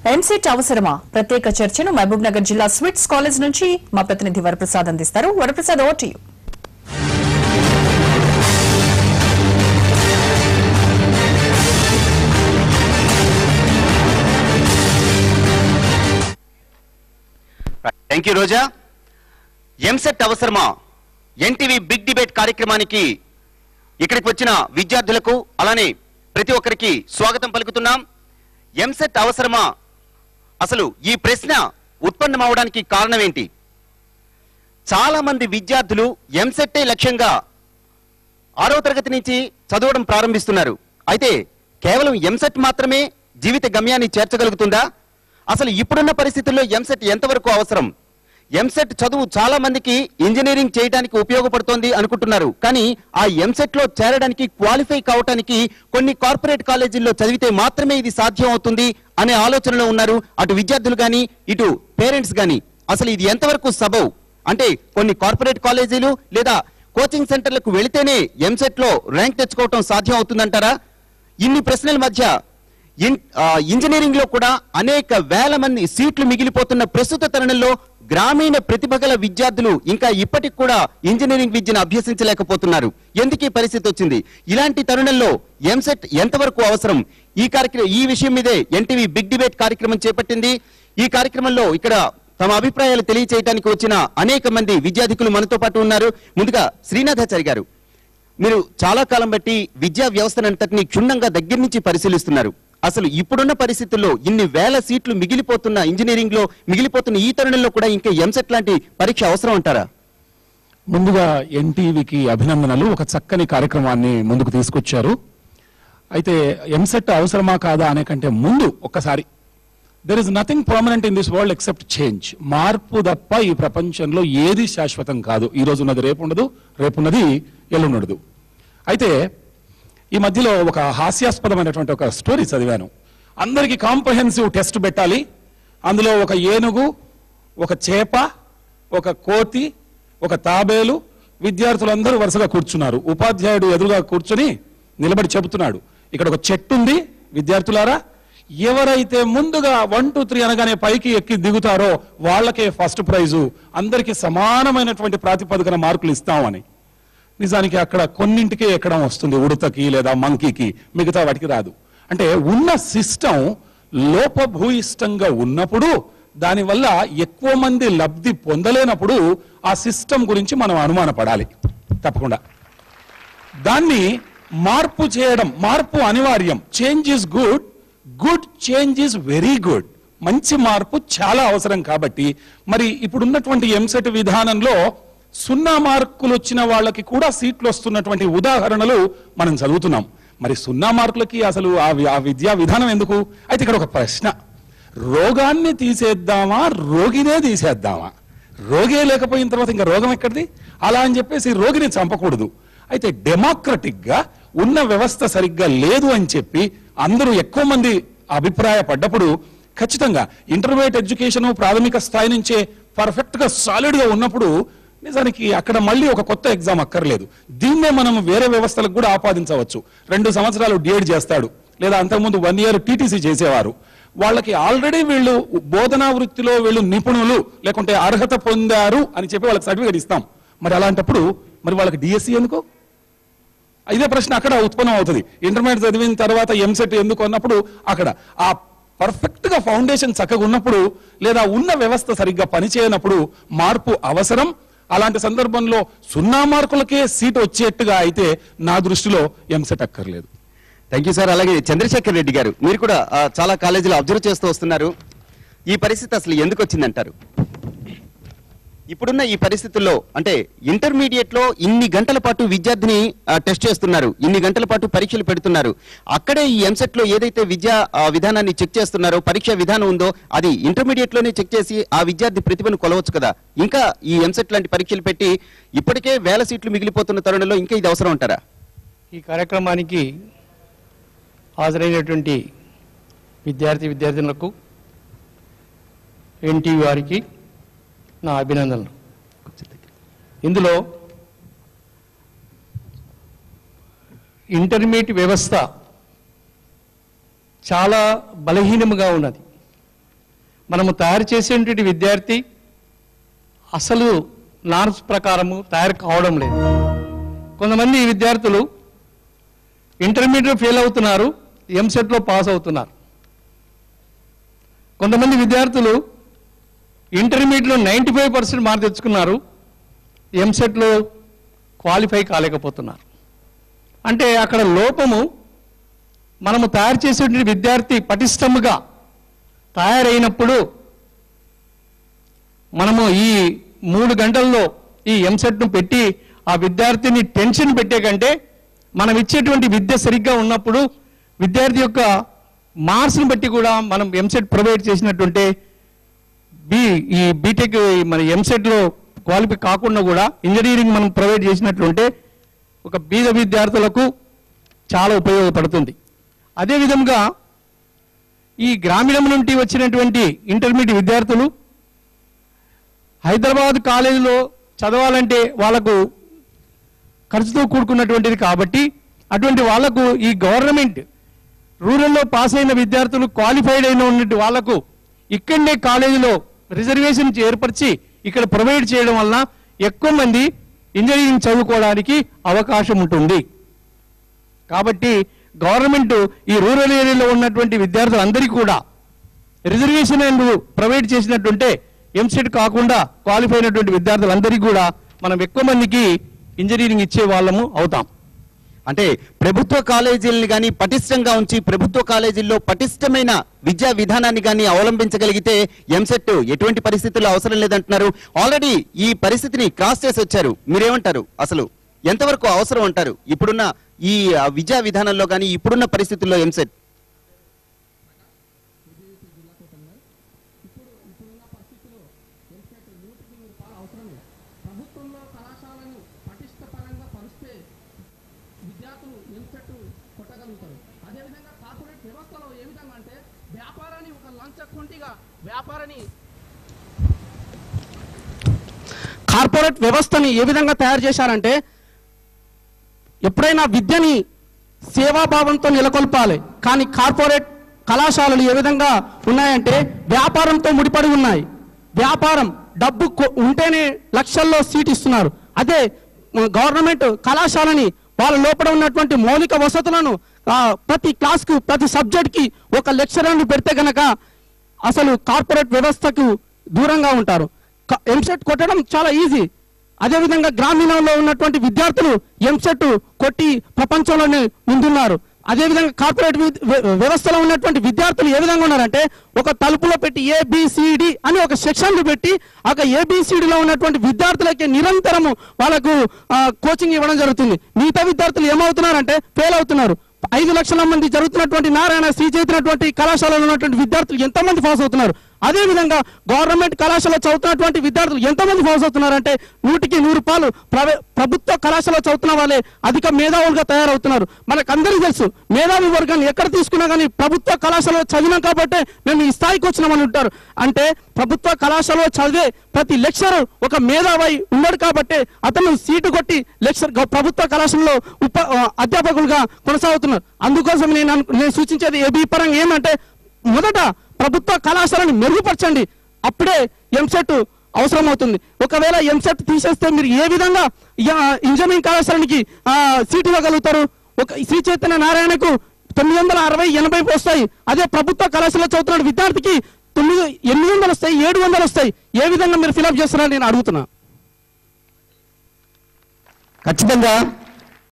ఎంసెట్ అవసరమా ప్రత్యేక చర్చను మహబూబ్ నగర్ జిల్లా స్వీట్స్ కాలేజ్ నుంచి మా ప్రతినిధి వరప్రసాద్ అందిస్తారు వరప్రసాద్ ఓటు థ్యాంక్ యూ రోజా ఎంసెట్ అవసరమా ఎన్టీవీ బిగ్ డిబేట్ కార్యక్రమానికి ఇక్కడికి వచ్చిన విద్యార్థులకు అలానే ప్రతి ఒక్కరికి స్వాగతం పలుకుతున్నాం ఎంసెట్ అవసరమా అసలు ఈ ప్రశ్న ఉత్పన్నమవడానికి కారణం ఏంటి చాలా మంది విద్యార్థులు ఎంసెట్టే లక్ష్యంగా ఆరో తరగతి నుంచి చదవడం ప్రారంభిస్తున్నారు అయితే కేవలం ఎంసెట్ మాత్రమే జీవిత గమ్యాన్ని చేర్చగలుగుతుందా అసలు ఇప్పుడున్న పరిస్థితుల్లో ఎంసెట్ ఎంతవరకు అవసరం ఎంసెట్ చదువు చాలా మందికి ఇంజనీరింగ్ చేయడానికి ఉపయోగపడుతోంది అనుకుంటున్నారు కానీ ఆ ఎంసెట్ లో చేరడానికి క్వాలిఫై కావటానికి కొన్ని కార్పొరేట్ కాలేజీల్లో చదివితే మాత్రమే ఇది సాధ్యం అవుతుంది అనే ఆలోచనలో ఉన్నారు అటు విద్యార్థులు గాని ఇటు పేరెంట్స్ గాని అసలు ఇది ఎంతవరకు సబవ్ అంటే కొన్ని కార్పొరేట్ కాలేజీలు లేదా కోచింగ్ సెంటర్లకు వెళితేనే ఎంసెట్ లో ర్యాంక్ తెచ్చుకోవటం సాధ్యం అవుతుందంటారా ఇన్ని ప్రశ్నల మధ్య ఇన్- ఆ, ఇంజనీరింగ్ లో కూడా అనేక వేల మంది సీట్లు మిగిలిపోతున్న ప్రస్తుత తరుణంలో గ్రామీణ ప్రతిభ గల విద్యార్థులు ఇంకా ఇప్పటికి కూడా ఇంజనీరింగ్ విద్యను అభ్యసించలేకపోతున్నారు ఎందుకు ఈ పరిస్థితి వచ్చింది ఇలాంటి తరుణంలో ఎంసెట్ ఎంతవరకు అవసరం ఈ కార్యక్రమం ఈ విషయం మీదే ఎన్టీవీ బిగ్ డిబేట్ కార్యక్రమం చేపట్టింది ఈ కార్యక్రమంలో ఇక్కడ తమ అభిప్రాయాలు తెలియచేయడానికి వచ్చిన అనేక మంది విద్యార్థికులు మనతో పాటు ఉన్నారు ముందుగా శ్రీనాథాచారి గారు మీరు చాలా కాలం బట్టి విద్యా వ్యవస్థనంతటిని క్షుణ్ణంగా దగ్గర నుంచి పరిశీలిస్తున్నారు అసలు ఇప్పుడున్న పరిస్థితుల్లో ఇన్ని వేల సీట్లు మిగిలిపోతున్న ఇంజనీరింగ్ లో మిగిలిపోతున్న ఈ తరుణంలో కూడా ఇంకా ఎంసెట్ లాంటి పరీక్ష అవసరం అంటారా ముందుగా ఎన్టీవీకి అభినందనలు ఒక చక్కని కార్యక్రమాన్ని ముందుకు తీసుకొచ్చారు అయితే ఎంసెట్ అవసరమా కాదా అనే కంటే ముందు ఒక్కసారి there is nothing permanent in this world except change మార్పు తప్ప ఈ ప్రపంచంలో ఏది శాశ్వతం కాదు ఈ రోజు ఉన్నది రేపు ఉండదు రేపు ఉన్నది ఎల్లుండదు అయితే ఈ మధ్యలో ఒక హాస్యాస్పదమైనటువంటి ఒక స్టోరీ చదివాను అందరికీ కాంప్రహెన్సివ్ టెస్ట్ పెట్టాలి అందులో ఒక ఏనుగు ఒక చేప ఒక కోతి ఒక తాబేలు విద్యార్థులందరూ వరుసగా కూర్చున్నారు ఉపాధ్యాయుడు ఎదురుగా కూర్చొని నిలబడి చెబుతున్నాడు ఇక్కడ ఒక చెట్టు ఉంది విద్యార్థులారా ఎవరైతే ముందుగా వన్ టూ త్రీ అనగానే పైకి ఎక్కి దిగుతారో వాళ్ళకే ఫస్ట్ ప్రైజు అందరికీ సమానమైనటువంటి ప్రాతిపదికన మార్కులు ఇస్తామని నిజానికి అక్కడ కొన్నింటికే ఎక్కడం వస్తుంది ఉడతకి లేదా మంకీకి మిగతా వాటికి రాదు అంటే ఉన్న సిస్టమ్ లోపభూయిష్టంగా ఉన్నప్పుడు దానివల్ల ఎక్కువ మంది లబ్ధి పొందలేనప్పుడు ఆ సిస్టమ్ గురించి మనం అనుమానపడాలి తప్పకుండా దాన్ని మార్పు చేయడం మార్పు అనివార్యం change is good good change is very good మంచి మార్పు చాలా అవసరం కాబట్టి మరి ఇప్పుడున్నటువంటి ఎంసెట్ విధానంలో సున్నా మార్కులు వచ్చిన వాళ్ళకి కూడా సీట్లు వస్తున్నటువంటి ఉదాహరణలు మనం చదువుతున్నాం మరి సున్నా మార్కులకి అసలు ఆ వి- ఆ విద్యా విధానం ఎందుకు అయితే ఇక్కడ ఒక ప్రశ్న రోగాన్ని తీసేద్దామా రోగినే తీసేద్దామా రోగే లేకపోయిన తర్వాత ఇంకా రోగం ఎక్కడిది అలా అని చెప్పేసి రోగిని చంపకూడదు అయితే డెమోక్రటిక్ గా ఉన్న వ్యవస్థ సరిగ్గా లేదు అని చెప్పి అందరూ ఎక్కువ మంది అభిప్రాయపడ్డప్పుడు ఖచ్చితంగా ఇంటర్మీడియట్ ఎడ్యుకేషన్ ప్రాథమిక స్థాయి నుంచే పర్ఫెక్ట్ గా సాలిడ్ గా ఉన్నప్పుడు నిజానికి అక్కడ మళ్ళీ ఒక కొత్త ఎగ్జామ్ అక్కర్లేదు దీన్నే మనం వేరే వ్యవస్థలకు కూడా ఆపాదించవచ్చు రెండు సంవత్సరాలు డిఎడ్ చేస్తాడు లేదా అంతకుముందు వన్ ఇయర్ టీటీసీ చేసేవారు వాళ్ళకి ఆల్రెడీ వీళ్ళు బోధనా వృత్తిలో వీళ్ళు నిపుణులు లేకుంటే అర్హత పొందారు అని చెప్పి వాళ్ళకి సర్టిఫికేట్ ఇస్తాం మరి అలాంటప్పుడు మరి వాళ్ళకి డిఎస్సి ఎందుకు ఇదే ప్రశ్న అక్కడ ఉత్పన్నం అవుతుంది ఇంటర్మీడియట్ చదివిన తర్వాత ఎంసెట్ ఎందుకు అన్నప్పుడు అక్కడ ఆ పర్ఫెక్ట్ గా ఫౌండేషన్ చక్కగా ఉన్నప్పుడు లేదా ఉన్న వ్యవస్థ సరిగ్గా పనిచేయనప్పుడు మార్పు అవసరం అలాంటి సందర్భంలో సున్నా మార్కులకే సీట్ వచ్చేట్టుగా అయితే నా దృష్టిలో ఎంసెట్ అక్కర్లేదు థ్యాంక్ యూ సార్ అలాగే చంద్రశేఖర్ రెడ్డి గారు మీరు కూడా ఆ, చాలా కాలేజీలో అబ్జర్వ్ చేస్తూ వస్తున్నారు ఈ పరిస్థితి అసలు ఎందుకు వచ్చిందంటారు ఇప్పుడున్న ఈ పరిస్థితుల్లో అంటే ఇంటర్మీడియట్ లో ఇన్ని గంటల పాటు విద్యార్థిని ఆ, టెస్ట్ చేస్తున్నారు ఇన్ని గంటల పాటు పరీక్షలు పెడుతున్నారు అక్కడే ఈ ఎంసెట్ లో ఏదైతే విద్యా ఆ, విధానాన్ని చెక్ చేస్తున్నారో పరీక్ష విధానం ఉందో అది ఇంటర్మీడియట్ లోనే చెక్ చేసి ఆ విద్యార్థి ప్రతిభను కొలవచ్చు కదా ఇంకా ఈ ఎంసెట్ లాంటి పరీక్షలు పెట్టి ఇప్పటికే వేల సీట్లు మిగిలిపోతున్న తరుణంలో ఇంకా ఇది అవసరం అంటారా ఈ కార్యక్రమానికి హాజరైనటువంటి విద్యార్థి విద్యార్థినులకు ఎన్టీవీ వారికి నా అభినందనలు ఇందులో ఇంటర్మీడియట్ వ్యవస్థ చాలా బలహీనముగా ఉన్నది మనము తయారు చేసేటువంటి విద్యార్థి అసలు నార్మ్స్ ప్రకారము తయారు కావడం లేదు కొంతమంది విద్యార్థులు ఇంటర్మీడియట్ ఫెయిల్ అవుతున్నారు ఎంసెట్లో పాస్ అవుతున్నారు కొంతమంది విద్యార్థులు ఇంటర్మీడియట్లో నైంటీ ఫైవ్ పర్సెంట్ మార్క్ తెచ్చుకున్నారు ఎంసెట్లో క్వాలిఫై కాలేకపోతున్నారు అంటే అక్కడ లోపము మనము తయారు చేసేటువంటి విద్యార్థి పటిష్టముగా తయారైనప్పుడు మనము ఈ మూడు గంటల్లో ఈ ఎంసెట్ను పెట్టి ఆ విద్యార్థిని టెన్షన్ పెట్టే కంటే మనం ఇచ్చేటువంటి విద్య సరిగ్గా ఉన్నప్పుడు విద్యార్థి యొక్క మార్క్స్ని బట్టి కూడా మనం ఎంసెట్ ప్రొవైడ్ చేసినట్టుంటే బి ఈ బీటెక్ మన ఎంసెట్లో క్వాలిఫై కాకుండా కూడా ఇంజనీరింగ్ మనం ప్రొవైడ్ చేసినట్లుంటే ఒక బీద విద్యార్థులకు చాలా ఉపయోగపడుతుంది అదేవిధంగా ఈ గ్రామీణం నుండి వచ్చినటువంటి ఇంటర్మీడియట్ విద్యార్థులు హైదరాబాద్ కాలేజీలో చదవాలంటే వాళ్ళకు ఖర్చుతో కూడుకున్నటువంటిది కాబట్టి అటువంటి వాళ్లకు ఈ గవర్నమెంట్ రూరల్లో పాస్ అయిన విద్యార్థులు క్వాలిఫైడ్ అయిన ఉన్నట్టు వాళ్లకు ఇక్కడనే కాలేజీలో రిజర్వేషన్ ఏర్పరిచి ఇక్కడ ప్రొవైడ్ చేయడం వలన ఎక్కువ మంది ఇంజనీరింగ్ చదువుకోవడానికి అవకాశం ఉంటుంది కాబట్టి గవర్నమెంట్ ఈ రూరల్ ఏరియాలో ఉన్నటువంటి విద్యార్థులందరికీ కూడా రిజర్వేషన్ అండ్ ప్రొవైడ్ చేసినట్టుంటే ఎంసెట్ కాకుండా క్వాలిఫై అయినటువంటి విద్యార్థులందరికీ కూడా మనం ఎక్కువ మందికి ఇంజనీరింగ్ ఇచ్చే వాళ్ళము అవుతాం అంటే ప్రభుత్వ కాలేజీలను కానీ పటిష్టంగా ఉంచి ప్రభుత్వ కాలేజీల్లో పటిష్టమైన విద్యా విధానాన్ని కానీ అవలంబించగలిగితే ఎంసెట్ ఎటువంటి పరిస్థితుల్లో అవసరం లేదంటున్నారు ఆల్రెడీ ఈ పరిస్థితిని క్రాస్ చేసి వచ్చారు మీరేమంటారు అసలు ఎంతవరకు అవసరం అంటారు ఇప్పుడున్న ఈ ఆ, విద్యా విధానంలో కానీ ఇప్పుడున్న పరిస్థితుల్లో ఎంసెట్ ప్రభుత్వంలో కళాశాలను పటిష్టపరంగా పరిస్తే విద్యార్థులు ఎంసెట్ కొట్టగలుగుతారు అదేవిధంగా కార్పొరేట్ వ్యవస్థలో ఏ విధంగా అంటే వ్యాపారాన్ని ఒక లంచకొంటిగా వ్యాపారాన్ని కార్పొరేట్ వ్యవస్థని ఏ విధంగా తయారు చేశారంటే ఎప్పుడైనా విద్యని సేవాభావంతో నెలకొల్పాలి కానీ కార్పొరేట్ కళాశాలలు ఏ విధంగా ఉన్నాయంటే వ్యాపారంతో ముడిపడి ఉన్నాయి వ్యాపారం డబ్బు కొ- ఉంటేనే లక్షల్లో సీట్ ఇస్తున్నారు అదే మ, గవర్నమెంట్ కళాశాలని వాళ్ళ లోపల ఉన్నటువంటి మౌలిక వసతులను ఆ, ప్రతి క్లాస్కు ప్రతి సబ్జెక్ట్కి ఒక లెక్చరర్ని పెడితే గనక అసలు కార్పొరేట్ వ్యవస్థకు దూరంగా ఉంటారు ఎంసెట్ కొట్టడం చాలా ఈజీ అదేవిధంగా గ్రామీణంలో ఉన్నటువంటి విద్యార్థులు ఎంసెట్ కొట్టి ప్రపంచంలోనే ముందున్నారు అదేవిధంగా కార్పొరేట్ వి- వ్య- వ్యవస్థలో ఉన్నటువంటి విద్యార్థులు ఏ విధంగా ఉన్నారంటే ఒక తలుపులో పెట్టి ఏబిసిడి అని ఒక సెక్షన్లు పెట్టి ఒక ఏబిసిడిలో ఉన్నటువంటి విద్యార్థులకి నిరంతరము వాళ్ళకు ఆ, కోచింగ్ ఇవ్వడం జరుగుతుంది మిగతా విద్యార్థులు ఏమవుతున్నారంటే ఫెయిల్ అవుతున్నారు ఐదు లక్షల మంది జరుగుతున్నటువంటి నారాయణ శ్రీ చేసినటువంటి కళాశాలలో ఉన్నటువంటి విద్యార్థులు ఎంతమంది పాస్ అవుతున్నారు అదేవిధంగా గవర్నమెంట్ కళాశాల చదువుతున్నటువంటి విద్యార్థులు ఎంతమంది పాస్ అవుతున్నారంటే నూటికి నూరు రూపాయలు ప్రవే ప్రభుత్వ కళాశాల చదువుతున్న వాళ్ళే అధిక మేధావులుగా తయారవుతున్నారు మనకు అందరికీ తెలుసు మేధావి వర్గాన్ని ఎక్కడ తీసుకున్నా కానీ ప్రభుత్వ కళాశాలలో చదివినాం కాబట్టి మేము ఈ స్థాయికి వచ్చినామని ఉంటారు అంటే ప్రభుత్వ కళాశాలలో చదివే ప్రతి లెక్చరర్ ఒక మేధావి ఉన్నాడు కాబట్టి అతను సీటు కొట్టి లెక్చర్ గ- ప్రభుత్వ కళాశాలలో ఉప ఆ, అధ్యాపకులుగా కొనసాగుతున్నారు అందుకోసం నేను అను- నేను సూచించేది ఏబీ పరంగా ఏమంటే మొదట ప్రభుత్వ కళాశాలను మెరుగుపరచండి అప్పుడే ఎంసెట్ అవసరం అవుతుంది ఒకవేళ ఎంసెట్ తీసేస్తే మీరు ఏ విధంగా యా- ఇంజనీరింగ్ కళాశాలకి ఆ, సీటు ఇవ్వగలుగుతారు ఒక శ్రీ చైతన్య నారాయణకు తొమ్మిది వందల అరవై ఎనభై వస్తాయి అదే ప్రభుత్వ కళాశాల చదువుతున్న విద్యార్థికి తొమ్మిది ఎనిమిది వందలు వస్తాయి ఏడు వందలు వస్తాయి ఏ విధంగా మీరు ఫిలప్ చేస్తున్నారని నేను అడుగుతున్నా ఖచ్చితంగా